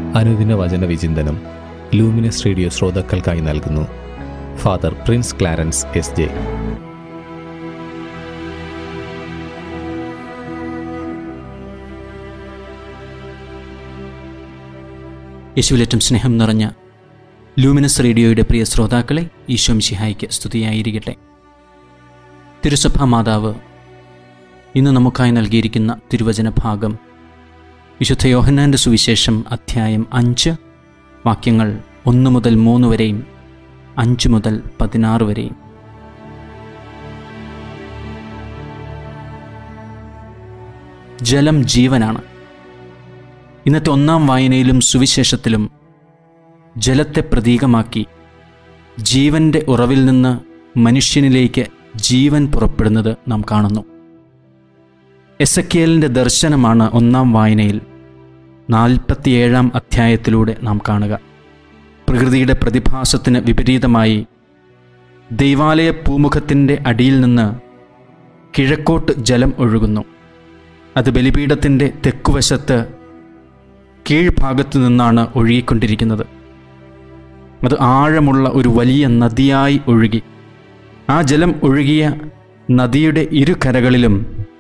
അനുദിന വചന വിചിന്തനം ലൂമിനസ് റേഡിയോ ശ്രോതാക്കൾക്കായി നൽകുന്നു Father Prince Clarence S J യേശുവിലേറ്റം സ്നേഹം നിറഞ്ഞ ലൂമിനസ് റേഡിയോയുടെ പ്രിയ ശ്രോതാക്കളെ ഈശോ മിശിഹായ്ക്ക് സ്തുതിയായിരിക്കട്ടെ തിരുസഭാ മാതാവ് ഇന്ന് നമുക്കായി നൽകിയിരിക്കുന്ന തിരുവചന ഭാഗം വിശുദ്ധ യോഹന്നാൻ്റെ സുവിശേഷം അധ്യായം അഞ്ച് വാക്യങ്ങൾ ഒന്ന് മുതൽ മൂന്ന് വരെയും അഞ്ച് മുതൽ പതിനാറ് വരെയും ജലം ജീവനാണ് ഇന്നത്തെ ഒന്നാം വായനയിലും സുവിശേഷത്തിലും ജലത്തെ പ്രതീകമാക്കി ജീവൻ്റെ ഉറവിൽ നിന്ന് മനുഷ്യനിലേക്ക് ജീവൻ പുറപ്പെടുന്നത് നാം കാണുന്നു എസക്കിയലിൻ്റെ ദർശനമാണ് ഒന്നാം വായനയിൽ നാൽപ്പത്തിയേഴാം അധ്യായത്തിലൂടെ നാം കാണുക പ്രകൃതിയുടെ പ്രതിഭാസത്തിന് വിപരീതമായി ദൈവാലയ പൂമുഖത്തിൻ്റെ അടിയിൽ നിന്ന് കിഴക്കോട്ട് ജലം ഒഴുകുന്നു അത് ബലിപീഠത്തിൻ്റെ തെക്കുവശത്ത് കീഴ്ഭാഗത്തു നിന്നാണ് ഒഴുകിക്കൊണ്ടിരിക്കുന്നത് അത് ആഴമുള്ള ഒരു വലിയ നദിയായി ഒഴുകി ആ ജലം ഒഴുകിയ നദിയുടെ ഇരു കരകളിലും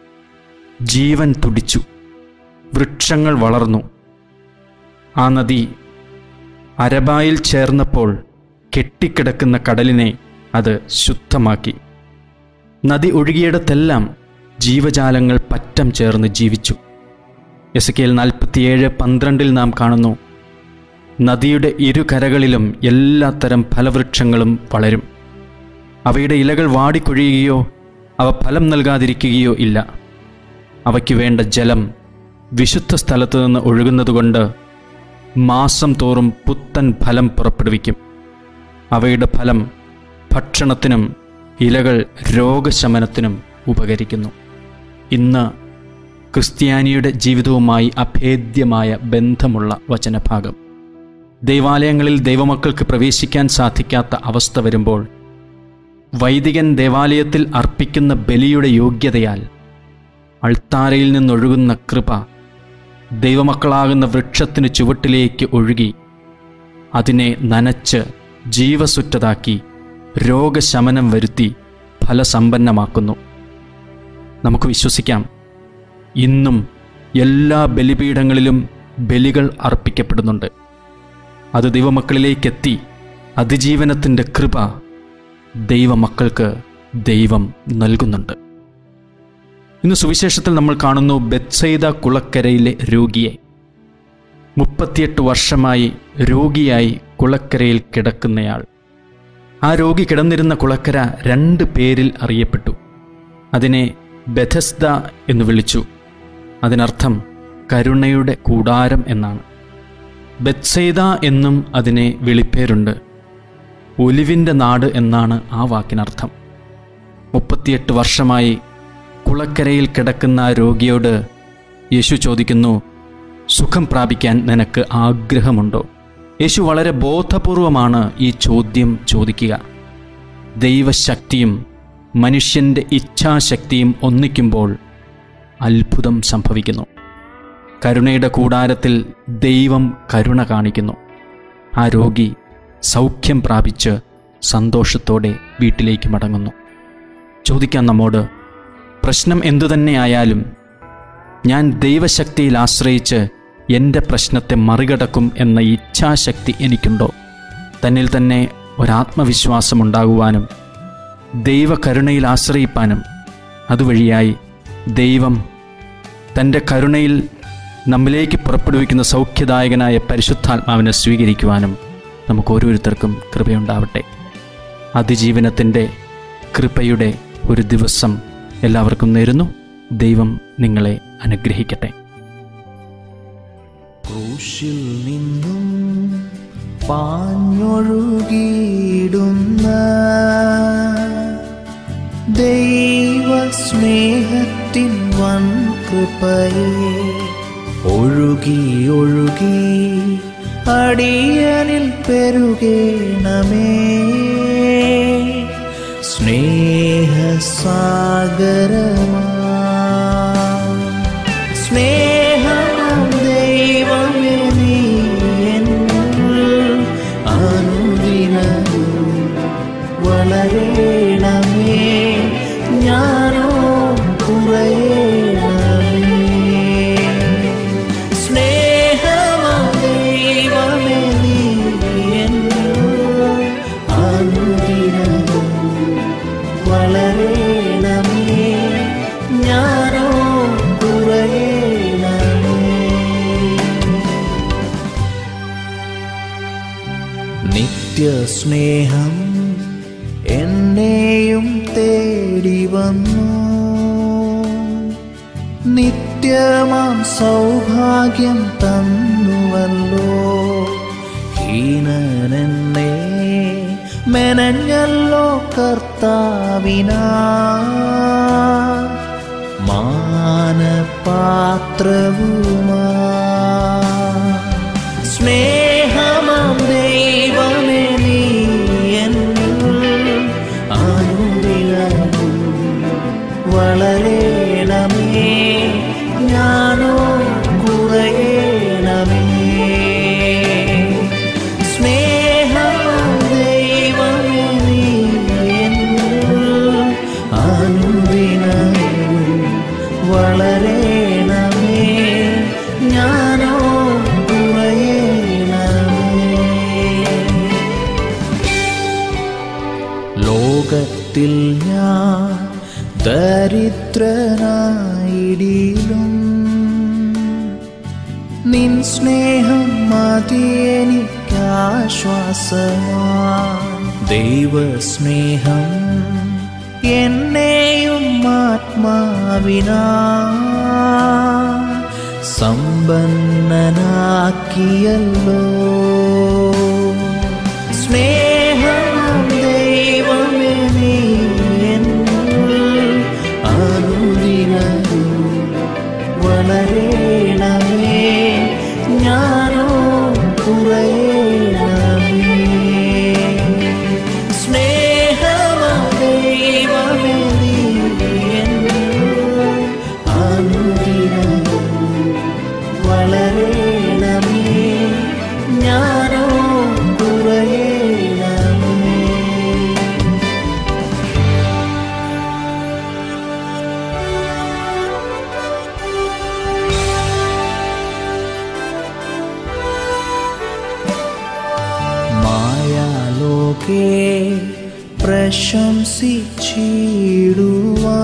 ജീവൻ തുടിച്ചു വൃക്ഷങ്ങൾ വളർന്നു ആ നദി അരബായിൽ ചേർന്നപ്പോൾ കെട്ടിക്കിടക്കുന്ന കടലിനെ അത് ശുദ്ധമാക്കി നദി ഒഴുകിയിടത്തെല്ലാം ജീവജാലങ്ങൾ പറ്റം ചേർന്ന് ജീവിച്ചു എസ് കെ എൽ നാൽപ്പത്തിയേഴ് പന്ത്രണ്ടിൽ നാം കാണുന്നു നദിയുടെ ഇരു കരകളിലും എല്ലാത്തരം ഫലവൃക്ഷങ്ങളും വളരും അവയുടെ ഇലകൾ വാടിക്കൊഴിയുകയോ അവ ഫലം നൽകാതിരിക്കുകയോ ഇല്ല അവയ്ക്ക് വേണ്ട ജലം വിശുദ്ധ സ്ഥലത്തു നിന്ന് ഒഴുകുന്നതുകൊണ്ട് മാസം തോറും പുത്തൻ ഫലം പുറപ്പെടുവിക്കും അവയുടെ ഫലം ഭക്ഷണത്തിനും ഇലകൾ രോഗശമനത്തിനും ഉപകരിക്കുന്നു ഇന്ന് ക്രിസ്ത്യാനിയുടെ ജീവിതവുമായി അഭേദ്യമായ ബന്ധമുള്ള വചനഭാഗം ദൈവാലയങ്ങളിൽ ദൈവമക്കൾക്ക് പ്രവേശിക്കാൻ സാധിക്കാത്ത അവസ്ഥ വരുമ്പോൾ വൈദികൻ ദേവാലയത്തിൽ അർപ്പിക്കുന്ന ബലിയുടെ യോഗ്യതയാൽ അൾത്താരയിൽ നിന്നൊഴുകുന്ന കൃപ ദൈവമക്കളാകുന്ന വൃക്ഷത്തിന് ചുവട്ടിലേക്ക് ഒഴുകി അതിനെ നനച്ച് ജീവസുറ്റതാക്കി രോഗശമനം വരുത്തി ഫലസമ്പന്നമാക്കുന്നു നമുക്ക് വിശ്വസിക്കാം ഇന്നും എല്ലാ ബലിപീഠങ്ങളിലും ബലികൾ അർപ്പിക്കപ്പെടുന്നുണ്ട് അത് ദൈവമക്കളിലേക്കെത്തി അതിജീവനത്തിൻ്റെ കൃപ ദൈവമക്കൾക്ക് ദൈവം നൽകുന്നുണ്ട് ഇന്ന് സുവിശേഷത്തിൽ നമ്മൾ കാണുന്നു ബെത്സൈദ കുളക്കരയിലെ രോഗിയെ മുപ്പത്തിയെട്ട് വർഷമായി രോഗിയായി കുളക്കരയിൽ കിടക്കുന്നയാൾ ആ രോഗി കിടന്നിരുന്ന കുളക്കര രണ്ട് പേരിൽ അറിയപ്പെട്ടു അതിനെ ബെഥസ്ദ എന്ന് വിളിച്ചു അതിനർത്ഥം കരുണയുടെ കൂടാരം എന്നാണ് ബെത്സൈദ എന്നും അതിനെ വിളിപ്പേരുണ്ട് ഒലിവിൻ്റെ നാട് എന്നാണ് ആ വാക്കിനർത്ഥം മുപ്പത്തിയെട്ട് വർഷമായി കുളക്കരയിൽ കിടക്കുന്ന ആ രോഗിയോട് യേശു ചോദിക്കുന്നു സുഖം പ്രാപിക്കാൻ നിനക്ക് ആഗ്രഹമുണ്ടോ യേശു വളരെ ബോധപൂർവമാണ് ഈ ചോദ്യം ചോദിക്കുക ദൈവശക്തിയും മനുഷ്യൻ്റെ ഇച്ഛാശക്തിയും ഒന്നിക്കുമ്പോൾ അത്ഭുതം സംഭവിക്കുന്നു കരുണയുടെ കൂടാരത്തിൽ ദൈവം കരുണ കാണിക്കുന്നു ആ രോഗി സൗഖ്യം പ്രാപിച്ച് സന്തോഷത്തോടെ വീട്ടിലേക്ക് മടങ്ങുന്നു ചോദിക്കാൻ നമ്മോട് പ്രശ്നം എന്തുതന്നെയായാലും ഞാൻ ദൈവശക്തിയിൽ ആശ്രയിച്ച് എൻ്റെ പ്രശ്നത്തെ മറികടക്കും എന്ന ഇച്ഛാശക്തി എനിക്കുണ്ടോ തന്നിൽ തന്നെ ഒരാത്മവിശ്വാസമുണ്ടാകുവാനും ദൈവകരുണയിൽ ആശ്രയിപ്പാനും അതുവഴിയായി ദൈവം തൻ്റെ കരുണയിൽ നമ്മിലേക്ക് പുറപ്പെടുവിക്കുന്ന സൗഖ്യദായകനായ പരിശുദ്ധാത്മാവിനെ സ്വീകരിക്കുവാനും നമുക്ക് ഓരോരുത്തർക്കും കൃപയുണ്ടാവട്ടെ അതിജീവനത്തിൻ്റെ കൃപയുടെ ഒരു ദിവസം എല്ലാവർക്കും നേരുന്നു ദൈവം നിങ്ങളെ അനുഗ്രഹിക്കട്ടെ ക്രൂശിൽ നിന്നും പാഞ്ഞൊഴുകിയിടുന്ന ദൈവസ്നേഹത്തിൻ വൻ കൃപയെ ഒഴുകി ഒഴുകി അടിയനിൽ പെരുകേണമേ സ്നേഹസാഗരമാ സ്നേഹം ദൈവമേ നീ വളരേണമേ ഞാനോ കുറയണമേ സ്നേഹമാം ദൈവമേ നീ എന്നിൽ അനുദിനവും വളരേണമേ ഞാനോ കുറയണമേ നിത്യസ്നേഹം എന്നെയും തേടി വന്നു നിത്യമാം സൗഭാഗ്യം തന്നുവല്ലോ ഹീനനെന്നെ മെനഞ്ഞല്ലോ കർത്താവിനാ മാനപാത്രവുമാ സ്നേഹമാം ദൈവമേ നീ എന്നിൽ അനുദിനവും വളരേണമേ ഞാനോ കുറയണമേ സ്നേഹമാം ദൈവമേ നീ എന്നിൽ അനുദിനവും വളരേണമേ ഞാനോ കുറയണമേ ലോകത്തിൽ ഞാൻ ദരിദ്രനായിടിലും നിൻ സ്നേഹം മതിയെനിക്കാശ്വാസമാ ദൈവസ്നേഹം എന്നെയും ആത്മാവിനാ സമ്പന്നനാക്കിയല്ലോ സ്നേഹം ദൈവമേ നീ എന്നിൽ അനുദിനവും വളരേണമേ ഞാനോ കുറയണമേ സ്നേഹം ദൈവമേ നീ എന്നിൽ അനുദിനവും വളരേണമേ ഞാനോ കുറയണമേ മായാലോകേ പ്രശംസിച്ചിടുവാ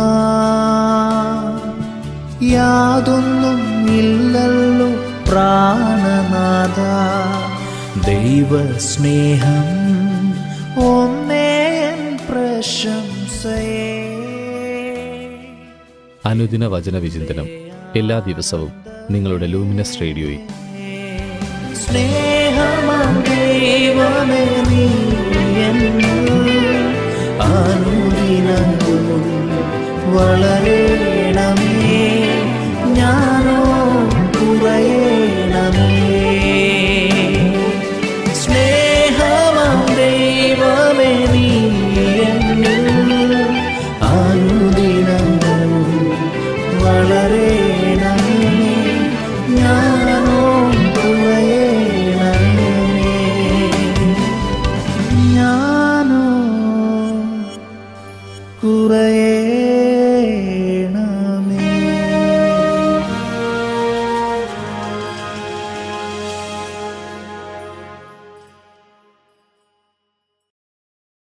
യാതൊന്നും ഇല്ലല്ലോ പ്രാണനാഥ ദൈവസ്നേഹം ഒന്നേ എൻ പ്രശംസയേ അനുദിന വചന വിചിന്തനം എല്ലാ ദിവസവും നിങ്ങളുടെ ലൂമിനസ് റേഡിയോയിൽ സ്നേഹമാം ദൈവമേ നീ എന്നിൽ അനുദിനവും വളരേണമേ ഞാനോ കുറയണമേ സ്നേഹമാം ദൈവമേ നീ എന്നിൽ അനുദിനവും വളരേണമേ ഞാനോ കുറയണമേ ഞാനോ കുറയണമേ